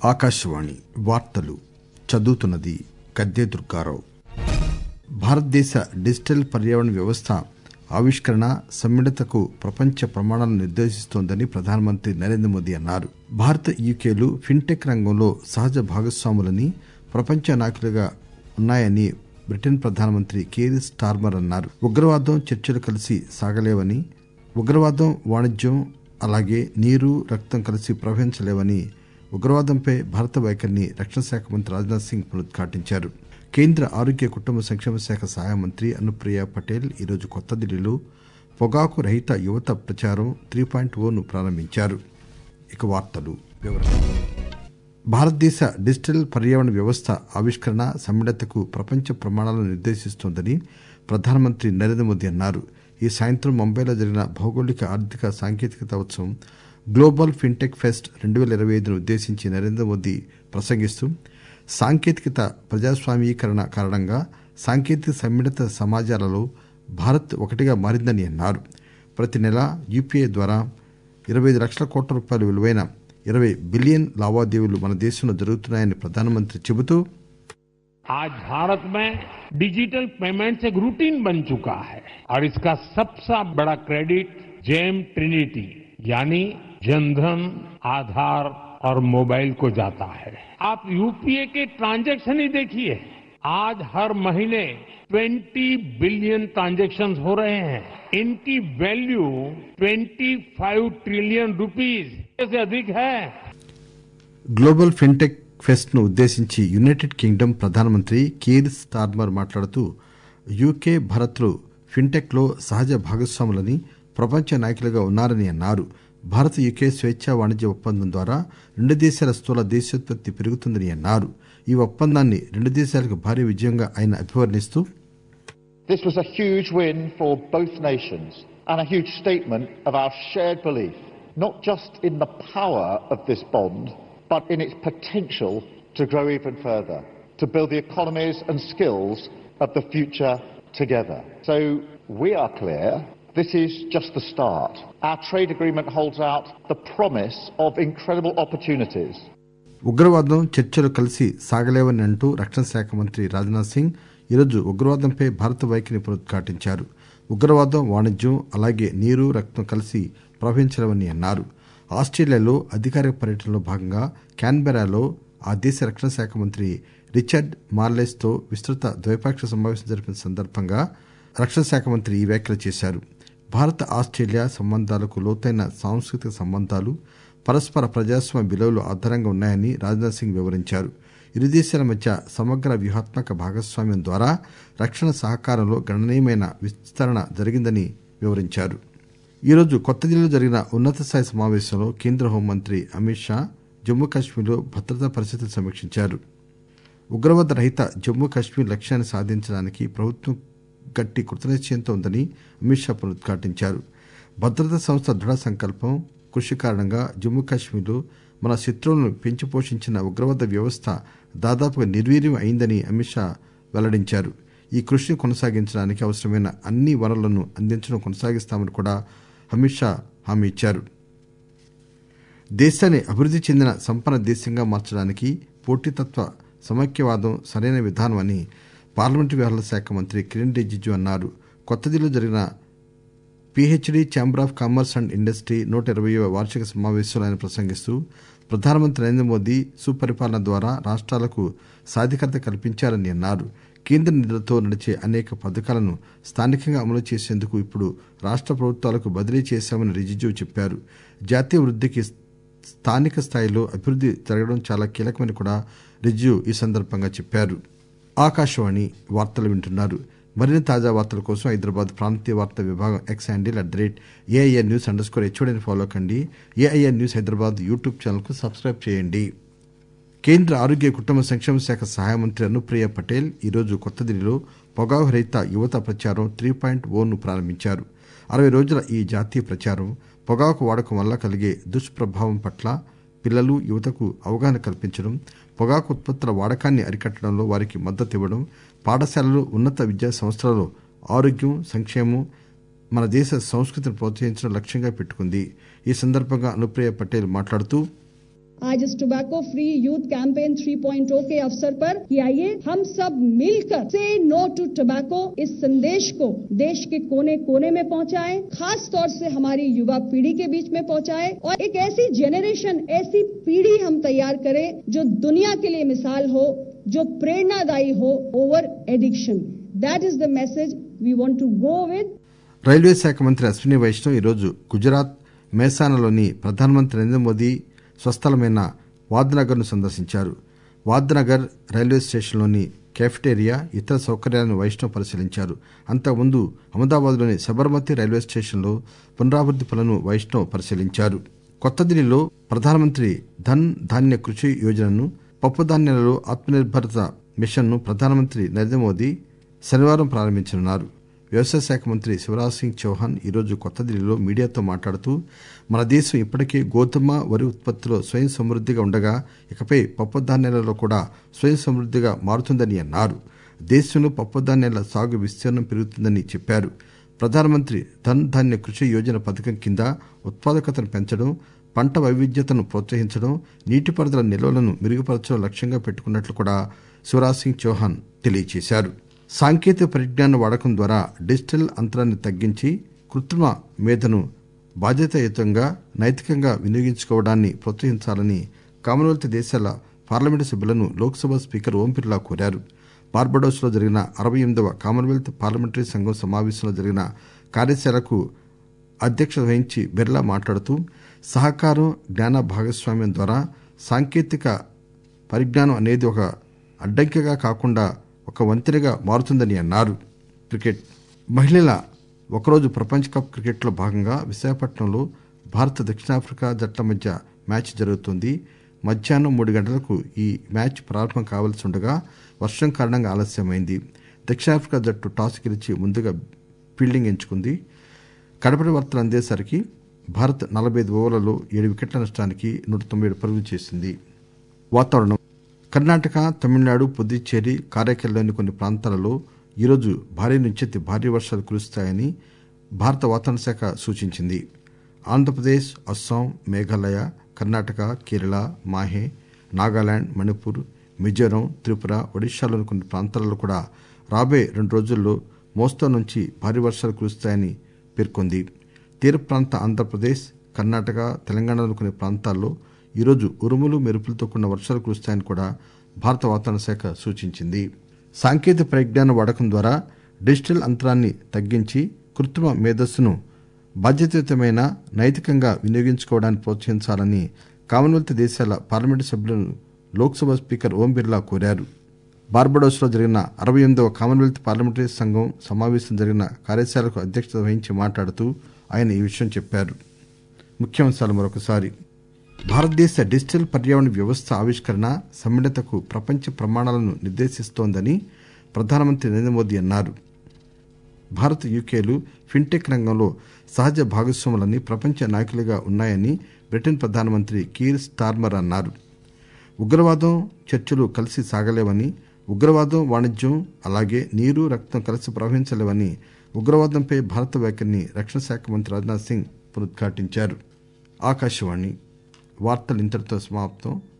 ఆకాశవాణి వార్తలు చదువుతున్నది గద్దె దుర్గారావు భారతదేశ డిజిటల్ పర్యావరణ వ్యవస్థ ఆవిష్కరణ సమ్మిళతకు ప్రపంచ ప్రమాణాలను నిర్దేశిస్తోందని ప్రధానమంత్రి నరేంద్ర మోదీ అన్నారు భారత్ యూకేలు ఫిన్టెక్ రంగంలో సహజ భాగస్వాములని ప్రపంచ నాయకులుగా ఉన్నాయని బ్రిటన్ ప్రధానమంత్రి కీర్ స్టార్మర్ అన్నారు ఉగ్రవాదం చర్చలు కలిసి సాగలేవని ఉగ్రవాదం వాణిజ్యం అలాగే నీరు రక్తం కలిసి ప్రవహించలేవని ఉగ్రవాదంపై భారత వైఖరిని రక్షణ శాఖ మంత్రి రాజ్నాథ్ సింగ్ పునరుద్ఘాటించారు కేంద్ర ఆరోగ్య కుటుంబ సంక్షేమ శాఖ సహాయ మంత్రి అనుప్రియ పటేల్ ఈరోజు కొత్త ఢిల్లీలో పొగాకు రహిత యువత ప్రచారం త్రీ పాయింట్ ఓను ప్రారంభించారు ఇక వార్తలు వివరంగా భారతదేశ డిజిటల్ పర్యావరణ వ్యవస్థ ఆవిష్కరణ సమ్మిళతకు ప్రపంచ ప్రమాణాలను నిర్దేశిస్తోందని ప్రధానమంత్రి నరేంద్ర మోదీ అన్నారు ఈ సాయంత్రం ముంబైలో జరిగిన భౌగోళిక ఆర్థిక సాంకేతికత ఉత్సవం గ్లోబల్ ఫిన్టెక్ ఫెస్ట్ రెండు పేల ఇరవై ఐదును ఉద్దేశించి నరేంద్ర మోదీ ప్రసంగిస్తూ సాంకేతికత ప్రజాస్వామీకరణ కారణంగా సాంకేతిక సమ్మిళిత సమాజాలలో భారత్ ఒకటిగా మారిందని అన్నారు ప్రతి నెలా యూపీఐ ద్వారా ఇరవై ఐదు లక్షల కోట్ల రూపాయల విలువైన ఇరవై బిలియన్ లావాదేవీలు మన దేశంలో జరుగుతున్నాయని ప్రధానమంత్రి చెబుతూ आज भारत में डिजिटल पेमेंट्स एक रूटीन बन चुका है और इसका सबसे बड़ा क्रेडिट जेम ट्रिनिटी यानी जनधन आधार और मोबाइल को जाता है आप यूपीए के ट्रांजैक्शन ही देखिए आज हर महीने 20 बिलियन ट्रांजैक्शन हो रहे हैं इनकी वैल्यू 25 ट्रिलियन रुपीस से अधिक है గ్లోబల్ ఫిన్టెక్ ఫెస్ట్ ను ఉద్దేశించి యునైటెడ్ కింగ్డమ్ ప్రధానమంత్రి కీర్ స్టార్మర్ మాట్లాడుతూ యూకే భారత్ లు ఫిన్టెక్ లో సహజ భాగస్వాములని ప్రపంచ నాయకులుగా ఉన్నారని అన్నారు భారత్ యూకే స్వేచ్ఛా వాణిజ్య ఒప్పందం ద్వారా రెండు దేశాల స్థూల దేశోత్పత్తి పెరుగుతుందని అన్నారు ఈ ఒప్పందాన్ని రెండు దేశాలకు భారీ విజయంగా ఆయన అభివర్ణిస్తూ This was a huge win for both nations and a huge statement of our shared belief, not just in the power of this bond, but in its potential to grow even further, to build the economies and skills of the future together. So we are clear. This is just the start. Our trade agreement holds out the promise of incredible opportunities. ఉగ్రవాదం చర్చలు కలిసి సాగలేవని అంటూ రక్షణ శాఖ మంత్రి రాజ్నాథ్ సింగ్ ఈరోజు ఉగ్రవాదంపై భారత వైఖరిని పునరుద్ఘాటించారు ఉగ్రవాదం వాణిజ్యం అలాగే నీరు రక్తం కలిసి ప్రవహించలేవని అన్నారు ఆస్ట్రేలియాలో అధికారిక పర్యటనలో భాగంగా క్యాన్బెరాలో ఆ దేశ రక్షణ శాఖ మంత్రి రిచర్డ్ మార్లెస్ తో విస్తృత ద్వైపాక్షిక సమావేశం జరిపిన సందర్భంగా రక్షణ శాఖ మంత్రి ఈ వ్యాఖ్యలు చేశారు భారత ఆస్ట్రేలియా సంబంధాలకు లోతైన సాంస్కృతిక సంబంధాలు పరస్పర ప్రజాస్వామ్య విలువలు ఆధారంగా ఉన్నాయని రాజ్నాథ్ సింగ్ వివరించారు ఇరు దేశాల మధ్య సమగ్ర వ్యూహాత్మక భాగస్వామ్యం ద్వారా రక్షణ సహకారంలో గణనీయమైన విస్తరణ జరిగిందని వివరించారు ఈరోజు కొత్త ఢిల్లీలో జరిగిన ఉన్నత స్థాయి సమావేశంలో కేంద్ర హోంమంత్రి అమిత్ షా జమ్మూ కాశ్మీర్లో భద్రతా పరిస్థితిని సమీక్షించారు ఉగ్రవాద రహిత జమ్మూ కాశ్మీర్ లక్ష్యాన్ని సాధించడానికి ప్రభుత్వం గట్టి కృతనిశ్చయంతో ఉందని అమిత్ షా పునరుద్ఘాటించారు భద్రతా సంస్థ దృఢ సంకల్పం కృషి కారణంగా జమ్మూ కాశ్మీర్లో మన శత్రువులను పెంచి పోషించిన ఉగ్రవాద వ్యవస్థ దాదాపుగా నిర్వీర్యం అయిందని అమిత్ షా వెల్లడించారు ఈ కృషిని కొనసాగించడానికి అవసరమైన అన్ని వనరులను అందించడం కొనసాగిస్తామని కూడా అమిత్ షా హామీ ఇచ్చారు దేశాన్ని అభివృద్ది చెందిన సంపన్న దేశంగా మార్చడానికి పోటీతత్వ సమైక్యవాదం సరైన విధానం అని పార్లమెంటు వ్యవహారాల శాఖ మంత్రి కిరణ్ రిజిజు అన్నారు కొత్త ఢిల్లీలో జరిగిన PhD chamber of commerce and industry నూట ఇరవయవ వార్షిక సమావేశంలో ఆయన ప్రసంగిస్తూ ప్రధానమంత్రి నరేంద్ర మోదీ సుపరిపాలన ద్వారా రాష్ట్రాలకు సాధికారత కల్పించారని అన్నారు కేంద్ర నిధులతో నడిచే అనేక పథకాలను స్థానికంగా అమలు చేసేందుకు ఇప్పుడు రాష్ట్ర ప్రభుత్వాలకు బదిలీ చేశామని రిజిజు చెప్పారు జాతీయ వృద్ధికి స్థానిక స్థాయిలో అభివృద్ది జరగడం చాలా కీలకమని కూడా రిజిజు ఈ సందర్భంగా చెప్పారు ఆకాశవాణి వార్తలు వింటున్నారు మరిన్ని తాజా వార్తల కోసం హైదరాబాద్ ప్రాంతీయ వార్తా విభాగం X handle at the rate AIR news underscore హెచ్ఓడిని ఫాలో కండి AIR news Hyderabad YouTube channel కు సబ్స్క్రైబ్ చేయండి కేంద్ర ఆరోగ్య కుటుంబ సంక్షేమ శాఖ సహాయ మంత్రి అనుప్రియ పటేల్ ఈరోజు కొత్త ఢిల్లీలో పొగాకు రహిత యువత ప్రచారం త్రీ పాయింట్ ఓను ప్రారంభించారు అరవై రోజుల ఈ జాతీయ ప్రచారం పొగాకు వాడకం వల్ల కలిగే దుష్ప్రభావం పట్ల పిల్లలు యువతకు అవగాహన కల్పించడం పొగాకు ఉత్పత్తుల వాడకాన్ని అరికట్టడంలో వారికి మద్దతు ఇవ్వడం పాఠశాలలు ఉన్నత విద్యా సంస్థలలో ఆరోగ్యం సంక్షేమం మన దేశ సంస్కృతిని ప్రోత్సహించడం లక్ష్యంగా పెట్టుకుంది ఈ సందర్భంగా అనుప్రియ పటేల్ మాట్లాడుతూ आज इस टोबैको फ्री यूथ कैंपेन 3.0 के अवसर पर कि आइए हम सब मिलकर से नो टू टोबैको इस संदेश को देश के कोने कोने में पहुंचाएं खास तौर से हमारी युवा पीढ़ी के बीच में पहुंचाएं और एक ऐसी जेनरेशन ऐसी पीढ़ी हम तैयार करें जो दुनिया के लिए मिसाल हो जो प्रेरणादायी हो over addiction that is the message we want to go with railway శాఖ మంత్రి అశ్విని వైష్ణవ్ ఈరోజు గుజరాత్ మేసానాలోని ప్రధానమంత్రి నరేంద్ర మోదీ స్వస్థలమైన వాద్నగర్ ను సందర్శించారు వాద్నగర్ రైల్వే స్టేషన్లోని కెఫెటేరియా ఇతర సౌకర్యాలను వైష్ణవ్ పరిశీలించారు అంతకుముందు అహ్మదాబాద్లోని సబర్మతి రైల్వే స్టేషన్లో పునరాభివృద్ది పనులను వైష్ణవ్ పరిశీలించారు కొత్త ఢిల్లీలో ప్రధానమంత్రి ధన్ ధాన్య కృషి యోజనను పప్పు ధాన్యాలలో ఆత్మనిర్భరత మిషన్ ను ప్రధానమంత్రి నరేంద్ర మోదీ శనివారం ప్రారంభించనున్నారు వ్యవసాయ శాఖ మంత్రి శివరాజ్ సింగ్ చౌహాన్ ఈరోజు కొత్త ఢిల్లీలో మీడియాతో మాట్లాడుతూ మన దేశం ఇప్పటికే గోధుమ వరి ఉత్పత్తిలో స్వయం సమృద్దిగా ఉండగా ఇకపై పప్పు ధాన్యాలలో కూడా స్వయం సమృద్దిగా మారుతుందని అన్నారు దేశంలో పప్పు ధాన్యాల సాగు విస్తీర్ణం పెరుగుతుందని చెప్పారు ప్రధానమంత్రి ధన్ ధాన్య కృషి యోజన పథకం కింద ఉత్పాదకతను పెంచడం పంట వైవిధ్యతను ప్రోత్సహించడం నీటిపారుదల నిల్వలను మెరుగుపరచడం లక్ష్యంగా పెట్టుకున్నట్లు కూడా శివరాజ్ సింగ్ చౌహాన్ తెలియజేశారు సాంకేతిక పరిజ్ఞాన వాడకం ద్వారా డిజిటల్ అంతరాన్ని తగ్గించి కృత్రిమ మేధను బాధ్యతాయుతంగా నైతికంగా వినియోగించుకోవడాన్ని ప్రోత్సహించాలని కామన్వెల్త్ దేశాల పార్లమెంటు సభ్యులను లోక్సభ స్పీకర్ ఓం బిర్లా కోరారు బార్బడోస్ లో జరిగిన అరవై ఎనిమిదవ కామన్వెల్త్ పార్లమెంటరీ సంఘం సమావేశంలో జరిగిన కార్యశాలకు అధ్యక్షత వహించి బిర్లా మాట్లాడుతూ సహకారం జ్ఞాన భాగస్వామ్యం ద్వారా సాంకేతిక పరిజ్ఞానం అనేది ఒక అడ్డంకిగా కాకుండా ఒక వంతెనగా మారుతుందని అన్నారు క్రికెట్ మహిళల ఒకరోజు ప్రపంచ కప్ క్రికెట్లో భాగంగా విశాఖపట్నంలో భారత్ దక్షిణాఫ్రికా జట్ల మధ్య మ్యాచ్ జరుగుతోంది మధ్యాహ్నం మూడు గంటలకు ఈ మ్యాచ్ ప్రారంభం కావాల్సి ఉండగా వర్షం కారణంగా ఆలస్యమైంది దక్షిణాఫ్రికా జట్టు టాస్ గెలిచి ముందుగా ఫీల్డింగ్ ఎంచుకుంది కడపటి వార్తలు అందేసరికి భారత్ నలభై ఐదు ఓవర్లలో ఏడు వికెట్ల నష్టానికి నూట తొంభై ఏడు పరుగులు చేసింది వాతావరణం కర్ణాటక తమిళనాడు పుదుచ్చేరి కారైకల్లోని కొన్ని ప్రాంతాలలో ఈరోజు భారీ నుంచి అతి భారీ వర్షాలు కురుస్తాయని భారత వాతావరణ శాఖ సూచించింది ఆంధ్రప్రదేశ్ అస్సాం మేఘాలయ కర్ణాటక కేరళ మాహే నాగాలాండ్ మణిపూర్ మిజోరం త్రిపుర ఒడిశాలోని కొన్ని ప్రాంతాలలో కూడా రాబోయే రెండు రోజుల్లో మోస్తరు నుంచి భారీ వర్షాలు కురుస్తాయని పేర్కొంది తీర ప్రాంత ఆంధ్రప్రదేశ్ కర్ణాటక తెలంగాణలోని కొన్ని ప్రాంతాల్లో ఈరోజు ఉరుములు మెరుపులతో కూడిన వర్షాలు కురుస్తాయని కూడా భారత వాతావరణ శాఖ సూచించింది సాంకేతిక పరిజ్ఞాన వాడకం ద్వారా డిజిటల్ అంతరాన్ని తగ్గించి కృత్రిమ మేధస్సును బాధ్యతాయుతమైన నైతికంగా వినియోగించుకోవడాన్ని ప్రోత్సహించాలని కామన్వెల్త్ దేశాల పార్లమెంటు సభ్యులను లోక్సభ స్పీకర్ ఓం బిర్లా కోరారు బార్బడోస్ లో జరిగిన అరవై ఎనిమిదవ కామన్వెల్త్ పార్లమెంటరీ సంఘం సమావేశం జరిగిన కార్యశాలకు అధ్యక్షత వహించి మాట్లాడుతూ ఆయన ఈ విషయం చెప్పారు ముఖ్యాంశాలు మరొకసారి భారతదేశ డిజిటల్ పర్యావరణ వ్యవస్థ ఆవిష్కరణ సమ్మిళతకు ప్రపంచ ప్రమాణాలను నిర్దేశిస్తోందని ప్రధానమంత్రి నరేంద్ర మోదీ అన్నారు భారత్ యూకేలు ఫిన్టెక్ రంగంలో సహజ భాగస్వాములని ప్రపంచ నాయకులుగా ఉన్నాయని బ్రిటన్ ప్రధానమంత్రి కీర్ స్టార్మర్ అన్నారు ఉగ్రవాదం చర్చలు కలిసి సాగలేవని ఉగ్రవాదం వాణిజ్యం అలాగే నీరు రక్తం కలిసి ప్రవహించలేవని ఉగ్రవాదంపై భారత వ్యాఖ్యని రక్షణ శాఖ మంత్రి రాజ్నాథ్ సింగ్ పునరుద్ఘాటించారు ఆకాశవాణి వార్తలు ఇంతటితో సమాప్తం